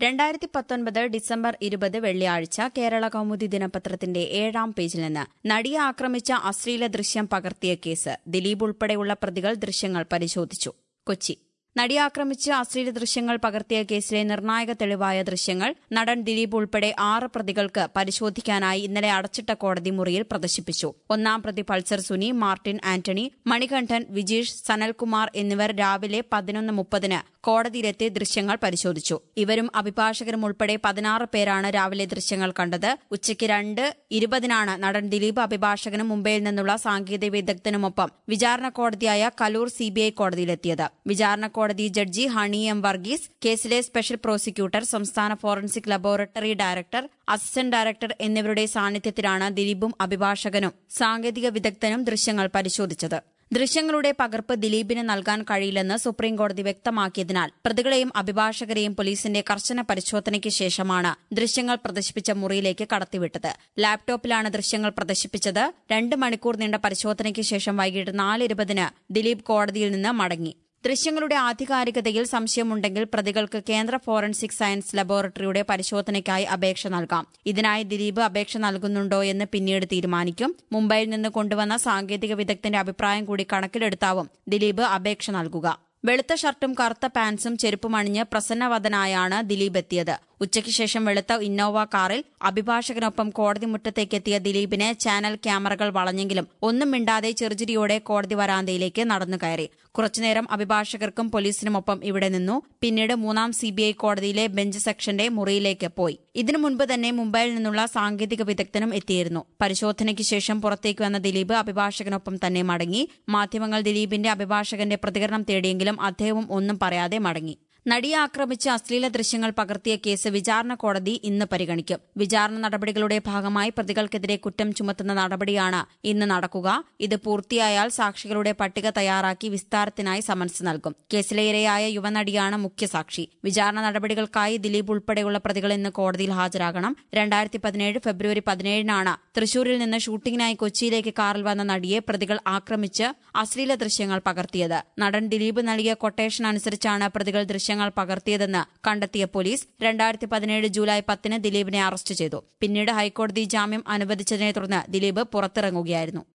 രണ്ടായിരത്തി പത്തൊൻപത് ഡിസംബർ ഇരുപത് വെള്ളിയാഴ്ച കേരള കൗമുദി ദിനപത്രത്തിന്റെ ഏഴാം പേജിൽ നിന്ന് നടിയെ ആക്രമിച്ച അശ്ലീല ദൃശ്യം പകർത്തിയ കേസ് ദിലീപ് ഉൾപ്പെടെയുള്ള പ്രതികൾ ദൃശ്യങ്ങൾ പരിശോധിച്ചു കൊച്ചി നടിയെ ആക്രമിച്ച് അശ്ലീല ദൃശ്യങ്ങൾ പകർത്തിയ കേസിലെ നിർണായക തെളിവായ ദൃശ്യങ്ങൾ നടൻ ദിലീപ് ഉൾപ്പെടെ ആറ് പ്രതികൾക്ക് പരിശോധിക്കാനായി ഇന്നലെ അടച്ചിട്ട കോടതി മുറിയിൽ പ്രദർശിപ്പിച്ചു ഒന്നാം പ്രതി Pulsar Suni Martin Antony Manikandan Vijeesh Sanalkumar എന്നിവർ രാവിലെ പതിനൊന്ന് മുപ്പതിന് കോടതിയിലെത്തി ദൃശ്യങ്ങൾ പരിശോധിച്ചു ഇവരും അഭിഭാഷകരും ഉൾപ്പെടെ പതിനാറ് പേരാണ് രാവിലെ ദൃശ്യങ്ങൾ കണ്ടത് ഉച്ചയ്ക്ക് രണ്ട് ഇരുപതിനാണ് നടൻ ദിലീപ് അഭിഭാഷകനും മുംബൈയിൽ നിന്നുള്ള സാങ്കേതിക വിദഗ്ധനുമൊപ്പം വിചാരണ കോടതിയായ കലൂർ സിബിഐ കോടതിയിലെത്തിയത് വിചാരണ കോടതി ജഡ്ജി ഹണി എം വർഗീസ് കേസിലെ സ്പെഷ്യൽ പ്രോസിക്യൂട്ടർ സംസ്ഥാന forensic laboratory director assistant director എന്നിവരുടെ സാന്നിധ്യത്തിലാണ് ദിലീപും അഭിഭാഷകനും സാങ്കേതിക വിദഗ്ധനും ദൃശ്യങ്ങൾ പരിശോധിച്ചത് ദൃശ്യങ്ങളുടെ പകർപ്പ് ദിലീപിന് നൽകാൻ കഴിയില്ലെന്ന് സുപ്രീംകോടതി വ്യക്തമാക്കിയതിനാൽ പ്രതികളെയും അഭിഭാഷകരെയും പോലീസിന്റെ കർശന പരിശോധനയ്ക്ക് ശേഷമാണ് ദൃശ്യങ്ങൾ പ്രദർശിപ്പിച്ച മുറിയിലേക്ക് കടത്തിവിട്ടത് ലാപ്ടോപ്പിലാണ് ദൃശ്യങ്ങൾ പ്രദർശിപ്പിച്ചത് രണ്ട് മണിക്കൂർ നീണ്ട പരിശോധനയ്ക്ക് ശേഷം വൈകിട്ട് നാല് ഇരുപതിന് ദിലീപ് കോടതിയിൽ നിന്ന് മടങ്ങി ദൃശ്യങ്ങളുടെ ആധികാരികതയിൽ സംശയമുണ്ടെങ്കിൽ പ്രതികൾക്ക് കേന്ദ്ര ഫോറൻസിക് സയൻസ് ലബോറട്ടറിയുടെ പരിശോധനയ്ക്കായി അപേക്ഷ നൽകാം ഇതിനായി ദിലീപ് അപേക്ഷ നൽകുന്നുണ്ടോ എന്ന് പിന്നീട് തീരുമാനിക്കും മുംബൈയിൽ നിന്ന് കൊണ്ടുവന്ന സാങ്കേതിക വിദഗ്ധന്റെ അഭിപ്രായം കൂടി കണക്കിലെടുത്താവും ദിലീപ് അപേക്ഷ നൽകുക വെളുത്ത ഷർട്ടും കറുത്ത പാൻസും ചെരുപ്പും അണിഞ്ഞ് പ്രസന്നവദനായാണ് ദിലീപ് എത്തിയത് ഉച്ചയ്ക്ക് ശേഷം വെളുത്ത ഇന്നോവ കാറിൽ അഭിഭാഷകനൊപ്പം കോടതി മുറ്റത്തേക്കെത്തിയ ദിലീപിനെ ചാനൽ ക്യാമറകൾ വളഞ്ഞെങ്കിലും ഒന്നും മിണ്ടാതെ ചെറുചിരിയോടെ കോടതി വരാന്തയിലേക്ക് നടന്നു കയറി കുറച്ചുനേരം അഭിഭാഷകർക്കും പോലീസിനുമൊപ്പം ഇവിടെ നിന്നു പിന്നീട് മൂന്നാം സിബിഐ കോടതിയിലെ ബെഞ്ച് സെക്ഷന്റെ മുറിയിലേക്ക് പോയി ഇതിനു മുൻപ് തന്നെ മുംബൈയിൽ നിന്നുള്ള സാങ്കേതിക വിദഗ്ധനും എത്തിയിരുന്നു പരിശോധനയ്ക്ക് ശേഷം പുറത്തേക്ക് വന്ന ദിലീപ് അഭിഭാഷകനൊപ്പം തന്നെ മടങ്ങി മാധ്യമങ്ങൾ ദിലീപിന്റെ അഭിഭാഷകന്റെ പ്രതികരണം തേടിയെങ്കിലും അദ്ദേഹവും ഒന്നും പറയാതെ മടങ്ങി നടിയെ ആക്രമിച്ച് അശ്ലീല ദൃശ്യങ്ങൾ പകർത്തിയ കേസ് വിചാരണ കോടതി ഇന്ന് പരിഗണിക്കും വിചാരണ നടപടികളുടെ ഭാഗമായി പ്രതികൾക്കെതിരെ കുറ്റം ചുമത്തുന്ന നടപടിയാണ് ഇന്ന് നടക്കുക ഇത് പൂർത്തിയായാൽ സാക്ഷികളുടെ പട്ടിക തയ്യാറാക്കി വിസ്താരത്തിനായി സമൻസ് നൽകും കേസിലെ ഇരയായ യുവനടിയാണ് മുഖ്യസാക്ഷി വിചാരണ നടപടികൾക്കായി ദിലീപ് ഉൾപ്പെടെയുള്ള പ്രതികൾ ഇന്ന് കോടതിയിൽ ഹാജരാകണം രണ്ടായിരത്തി പതിനേഴ് ഫെബ്രുവരി പതിനേഴിനാണ് തൃശൂരിൽ നിന്ന് ഷൂട്ടിങ്ങിനായി കൊച്ചിയിലേക്ക് കാറിൽ വന്ന നടിയെ പ്രതികൾ ആക്രമിച്ച് അശ്ലീല ദൃശ്യങ്ങൾ പകർത്തിയത് നടൻ ദിലീപ് നൽകിയ കൊട്ടേഷൻ അനുസരിച്ചാണ് പ്രതികൾ ദൃശ്യങ്ങൾ പകർത്തിയതെന്ന് കണ്ടെത്തിയ പോലീസ് രണ്ടായിരത്തി പതിനേഴ് ജൂലൈ പത്തിന് ദിലീപിനെ അറസ്റ്റ് ചെയ്തു പിന്നീട് ഹൈക്കോടതി ജാമ്യം അനുവദിച്ചതിനെ തുടർന്ന് ദിലീപ് പുറത്തിറങ്ങുകയായിരുന്നു